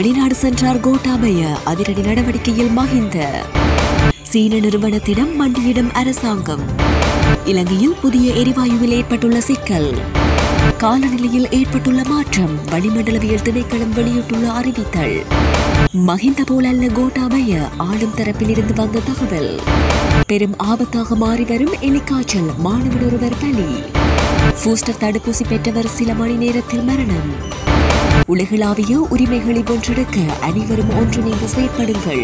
வெளிநாடு சென்றார் கோட்டாபய அதிரடி நடவடிக்கையில் மகிந்த சீன நிறுவனத்திடம் மண்டியிடும் அரசாங்கம் இலங்கையில் புதிய எரிவாயுவில் ஏற்பட்டுள்ள சிக்கல் காலநிலையில் ஏற்பட்டுள்ள மாற்றம் வளிமண்டலவியல் திணைக்களம் வெளியிட்டுள்ள அறிவித்தல் மகிந்த போலல்ல கோட்டாபய ஆளும் தரப்பிலிருந்து வந்த தகவல் பெரும் ஆபத்தாக மாறி வரும் எலிக்காய்ச்சல் மாணவன் ஒருவர் பலி பூஸ்டர் தடுப்பூசி பெற்றவர் சில மணி நேரத்தில் மரணம் உலகளாவிய உரிமைகளை வென்றெடுக்க அனைவரும் ஒன்றிணைந்து செயற்படுங்கள்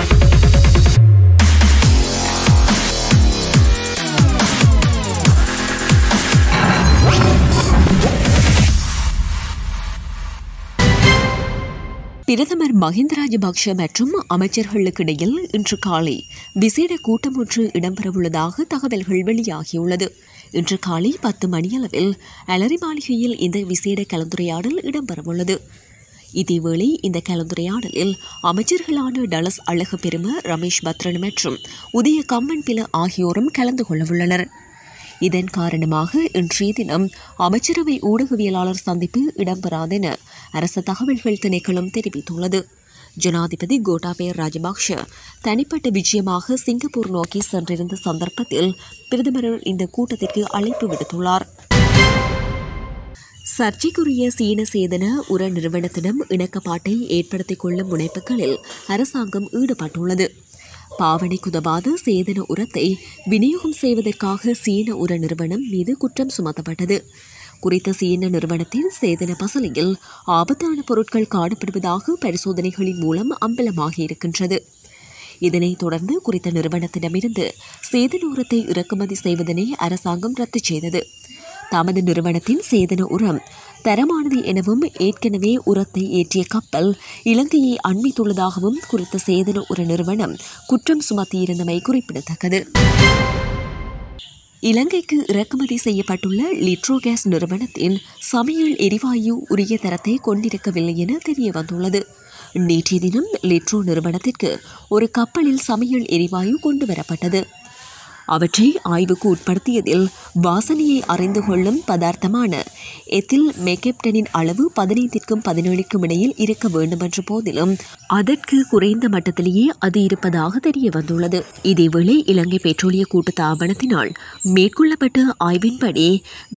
பிரதமர் மஹிந்த ராஜபக்ஷ மற்றும் அமைச்சர்களுக்கிடையில் இன்று காலை விசேட கூட்டம் ஒன்று இடம்பெறவுள்ளதாக தகவல்கள் வெளியாகியுள்ளது இன்று காலை பத்து மணியளவில் அலரி மாளிகையில் இந்த விசேட கலந்துரையாடல் இடம்பெறவுள்ளது இதேவேளை இந்த கலந்துரையாடலில் அமைச்சர்களான டலஸ் அழகு பெரும ரமேஷ் பத்ரன் மற்றும் உதய கம்மன் பில ஆகியோரும் கலந்து கொள்ளவுள்ளனர் இதன் காரணமாக இன்றைய தினம் அமைச்சரவை ஊடகவியலாளர் சந்திப்பு இடம்பெறாதென அரசு தகவல்கள் திணைக்களம் தெரிவித்துள்ளது ஜனாதிபதி கோட்டாபய ராஜபக்ஷ தனிப்பட்ட விஜயமாக சிங்கப்பூர் நோக்கி சென்றிருந்த சந்தர்ப்பத்தில் பிரதமர் இந்த கூட்டத்திற்கு அழைப்பு விடுத்துள்ளார் சர்ச்சைக்குரிய சீன சேதன உர நிறுவனத்திடம் இணக்கப்பாட்டை ஏற்படுத்திக் கொள்ளும் முனைப்புகளில் அரசாங்கம் ஈடுபட்டுள்ளது பாவனைக்கு உதவாத சேதன உரத்தை விநியோகம் செய்வதற்காக சீன உர நிறுவனம் மீது குற்றம் சுமத்தப்பட்டது குறித்த சீன நிறுவனத்தின் சேதன பசலையில் ஆபத்தான பொருட்கள் காணப்படுவதாக பரிசோதனைகளின் மூலம் அம்பலமாகியிருக்கின்றது இதனைத் தொடர்ந்து குறித்த நிறுவனத்திடமிருந்து சேதன உரத்தை இறக்குமதி செய்வதனை அரசாங்கம் ரத்து செய்தது தமது நிறுவனத்தின் சேதன உரம் தரமானது எனவும் ஏற்கனவே உரத்தை ஏற்றிய கப்பல் இலங்கையை அண்மித்துள்ளதாகவும் குறித்த சேதன உர நிறுவனம் குற்றம் சுமத்தியிருந்தமை குறிப்பிடத்தக்கது இலங்கைக்கு இறக்குமதி செய்யப்பட்டுள்ள லிட்ரோ கேஸ் நிறுவனத்தின் சமையல் எரிவாயு உரிய தரத்தை கொண்டிருக்கவில்லை என தெரிய வந்துள்ளது நேற்றைய தினம் லிட்ரோ நிறுவனத்திற்கு ஒரு கப்பலில் சமையல் எரிவாயு கொண்டு வரப்பட்டது அவற்றை ஆய்வுக்கு உட்படுத்தியதில் வாசனையை அறிந்து கொள்ளும் பதார்த்தமான எத்தில் மெகெப்டனின் அளவு பதினைந்திற்கும் பதினேழுக்கும் இடையில் இருக்க வேண்டுமென்ற போதிலும் அதற்கு குறைந்த மட்டத்திலேயே அது இருப்பதாக தெரிய வந்துள்ளது இதேவேளை இலங்கை பெட்ரோலிய கூட்டுத்தாபனத்தினால் மேற்கொள்ளப்பட்ட ஆய்வின்படி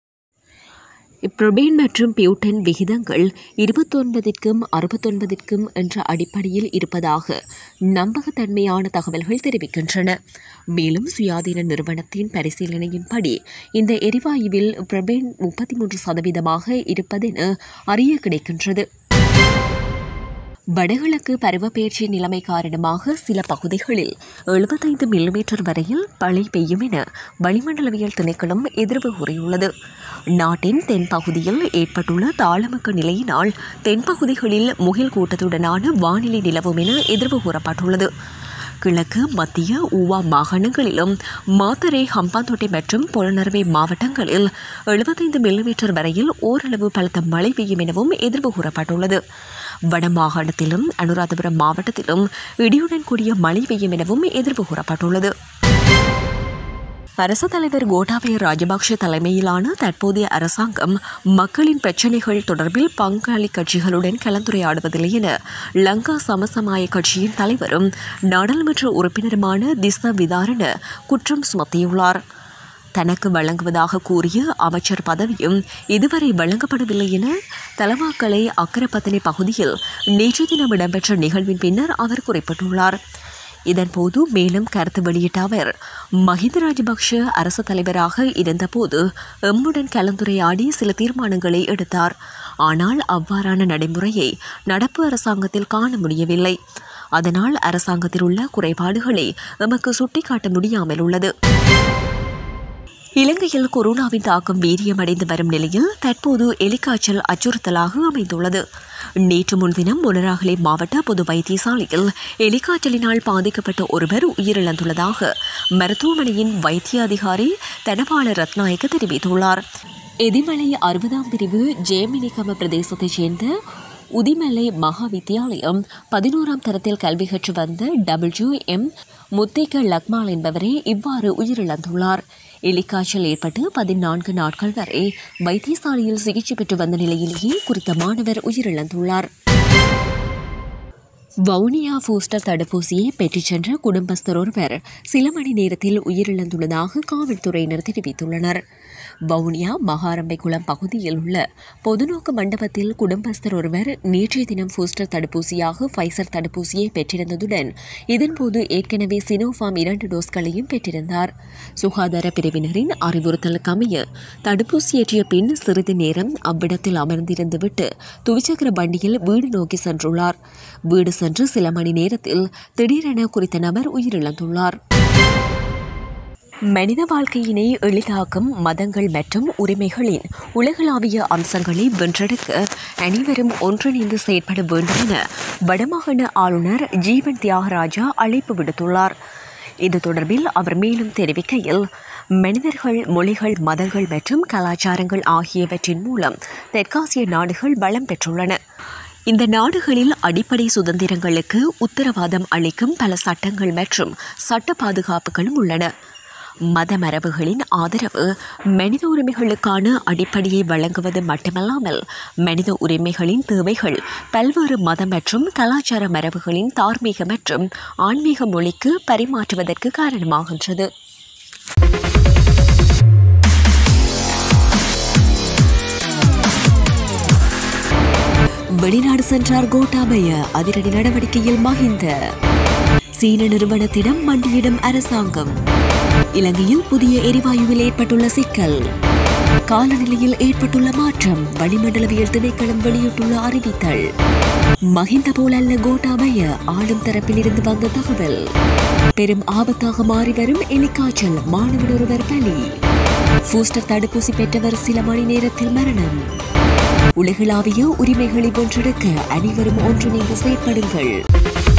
புரோபேன் மற்றும் பியூட்டன் விகிதங்கள் இருபத்தொன்பதிற்கும் அறுபத்தொன்பதிற்கும் என்ற அடிப்படையில் இருப்பதாக நம்பகத்தன்மையான தகவல்கள் தெரிவிக்கின்றன மேலும் சுயாதீன நிறுவனத்தின் பரிசீலனையின்படி இந்த எரிவாயுவில் புரோபேன் முப்பத்தி மூன்று சதவீதமாக இருப்பதென அறிய கிடைக்கின்றது வடகிழக்கு பருவப்பெயர்ச்சி நிலைமை காரணமாக சில பகுதிகளில் எழுபத்தைந்து மில்லிமீட்டர் வரையில் மழை பெய்யும் என வளிமண்டலவியல் திணைக்களம் எதிர்வு கூறியுள்ளது நாட்டின் தென் பகுதியில் ஏற்பட்டுள்ள தாளமுக்க நிலையினால் தென்பகுதிகளில் முகில் கூட்டத்துடனான வானிலை நிலவும் என எதிர்வு கூறப்பட்டுள்ளது கிழக்கு மத்திய ஊவா மாகாணங்களிலும் மாத்தரை ஹம்பாந்தோட்டை மற்றும் புலனறுவை மாவட்டங்களில் எழுபத்தைந்து மில்லிமீட்டர் வரையில் ஓரளவு பலத்த மழை பெய்யும் எனவும் எதிர்வு கூறப்பட்டுள்ளது வட மாகாணத்திலும் அனுராதபுரம் மாவட்டத்திலும் இடியுடன் கூடிய மழை பெய்யும் எனவும் எதிர்வு கூறப்பட்டுள்ளது அரசு தலைவர் கோட்டாபய ராஜபக்ஷ தலைமையிலான தற்போதைய அரசாங்கம் மக்களின் பிரச்சினைகள் தொடர்பில் பங்காளி கட்சிகளுடன் கலந்துரையாடுவதில்லை என லங்கா சமசமாய கட்சியின் தலைவரும் நாடாளுமன்ற உறுப்பினருமான திச விதாரண குற்றம் சுமத்தியுள்ளார் தனக்கு வழங்குவதாக கூறிய அமைச்சர் பதவியும் இதுவரை வழங்கப்படவில்லை என தலவாக்கலை அக்கரப்பத்தனை பகுதியில் நேற்று தினம் இடம்பெற்ற நிகழ்வின் பின்னர் அவர் குறிப்பிட்டுள்ளார் இதன்போது மேலும் கருத்து வெளியிட்ட அவர் மஹிந்த ராஜபக்ஷ அரசு தலைவராக இருந்தபோது எம்முடன் கலந்துரையாடி சில தீர்மானங்களை எடுத்தார் ஆனால் அவ்வாறான நடைமுறையை நடப்பு அரசாங்கத்தில் காண முடியவில்லை அதனால் அரசாங்கத்தில் உள்ள குறைபாடுகளை எமக்கு சுட்டிக்காட்ட முடியாமல் உள்ளது இலங்கையில் கொரோனாவின் தாக்கம் வீரியமடைந்து வரும் நிலையில் தற்போது எலிக்காய்ச்சல் அச்சுறுத்தலாக அமைந்துள்ளது நேற்று முன்தினம் முனராகலை மாவட்ட பொது வைத்தியசாலையில் எலிக்காய்ச்சலினால் பாதிக்கப்பட்ட ஒருவர் உயிரிழந்துள்ளதாக மருத்துவமனையின் வைத்திய அதிகாரி தனபால ரத்நாயக்க தெரிவித்துள்ளார் எதிமலை அறுபதாம் பிரிவு ஜெயமினிகம பிரதேசத்தைச் சேர்ந்த உதிமலை மகா வித்தியாலயம் பதினோராம் தரத்தில் கல்வி கற்று வந்த டபிள்யூ எம் முத்தேக்க லக்மால் என்பவரே இவ்வாறு உயிரிழந்துள்ளார் எலிக்காய்ச்சல் ஏற்பட்டு பதினான்கு நாட்கள் வரை வைத்தியசாலையில் சிகிச்சை பெற்று வந்த நிலையிலேயே குறித்த மாணவர் உயிரிழந்துள்ளார் வவுனியா பூஸ்டர் தடுப்பூசியை பெற்றுச் சென்ற குடும்பஸ்தர் ஒருவர் சில மணி நேரத்தில் உயிரிழந்துள்ளதாக காவல்துறையினர் தெரிவித்துள்ளனர் வவுனியா மகாரம்பைக்குளம் பகுதியில் உள்ள பொதுநோக்கு மண்டபத்தில் குடும்பஸ்தர் ஒருவர் நேற்றைய தினம் பூஸ்டர் தடுப்பூசியாக ஃபைசர் தடுப்பூசியை பெற்றிருந்ததுடன் இதன்போது ஏற்கனவே சினோஃபார்ம் இரண்டு டோஸ்களையும் பெற்றிருந்தார் சுகாதார பிரிவினரின் அறிவுறுத்தலுக்கு அமைய தடுப்பூசி ஏற்றிய பின் சிறிது நேரம் அவ்விடத்தில் அமர்ந்திருந்துவிட்டு துவிச்சக்கர வண்டியில் வீடு நோக்கி சென்றுள்ளார் வீடு சென்று சில மணி நேரத்தில் திடீரென குறித்த நபர் உயிரிழந்துள்ளார் மனித வாழ்க்கையினை எளிதாக்கும் மதங்கள் மற்றும் உரிமைகளின் உலகளாவிய அம்சங்களை வென்றெடுக்க அனைவரும் ஒன்றிணைந்து செயற்பட வேண்டும் என வடமாகாண ஆளுநர் ஜீவன் தியாகராஜா அழைப்பு விடுத்துள்ளார் இது தொடர்பில் அவர் மேலும் தெரிவிக்கையில் மனிதர்கள் மொழிகள் மதங்கள் மற்றும் கலாச்சாரங்கள் ஆகியவற்றின் மூலம் தெற்காசிய நாடுகள் பலம் பெற்றுள்ளன இந்த நாடுகளில் அடிப்படை சுதந்திரங்களுக்கு உத்தரவாதம் அளிக்கும் பல சட்டங்கள் மற்றும் சட்ட பாதுகாப்புகளும் உள்ளன மத மரபுகளின் ஆதரவு மனித உரிமைகளுக்கான அடிப்படையை வழங்குவது மட்டுமல்லாமல் மனித உரிமைகளின் தேவைகள் பல்வேறு மத மற்றும் கலாச்சார மரபுகளின் தார்மீக மற்றும் ஆன்மீக மொழிக்கு பரிமாற்றுவதற்கு காரணமாகின்றது வெளிநாடு சென்றார் கோட்டாபய அதிரடி நடவடிக்கையில் மகிந்த சீன நிறுவனத்திடம் மண்டியிடும் அரசாங்கம் இலங்கையில் புதிய எரிவாயுவில் ஏற்பட்டுள்ள சிக்கல் காலநிலையில் ஏற்பட்டுள்ள மாற்றம் வளிமண்டலவியல் திணைக்களம் வெளியிட்டுள்ள அறிவித்தல் மகிந்த போலல்ல கோட்டாபய ஆளும் தரப்பில் இருந்து வந்த தகவல் பெரும் ஆபத்தாக மாறி வரும் எலிக்காய்ச்சல் மாணவன் ஒருவர் பலி பூஸ்டர் தடுப்பூசி பெற்றவர் சில மணி நேரத்தில் மரணம் உலகளாவிய உரிமைகளை வென்றெடுக்க அனைவரும் ஒன்றிணைந்து செயற்படுங்கள்